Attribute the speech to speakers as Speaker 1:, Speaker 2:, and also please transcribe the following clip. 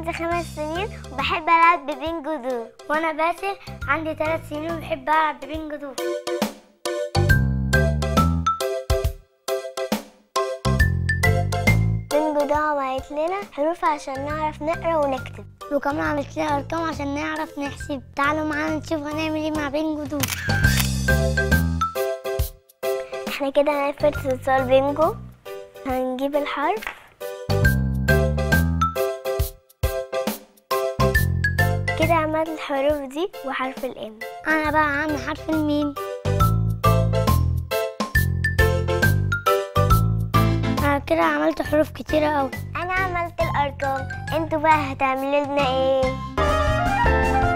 Speaker 1: عندي خمس سنين وبحب ألعب ببينجو دو
Speaker 2: وانا باسل عندي ثلاث سنين وبحب العب ببينج دو
Speaker 1: بينجو دو عملت لنا حروف عشان نعرف نقرا ونكتب
Speaker 2: وكمان عملت لي ارقام عشان نعرف نحسب تعالوا معانا نشوف هنعمل ايه مع بينج دو
Speaker 1: احنا كده هنفرد صلصال بينجو هنجيب الحرف كده عملت الحروف دي وحرف الام
Speaker 2: انا بقى عامل حرف الميم انا كده عملت حروف كتيرة اوي
Speaker 1: انا عملت الارقام انتوا بقى هتعملوا لنا ايه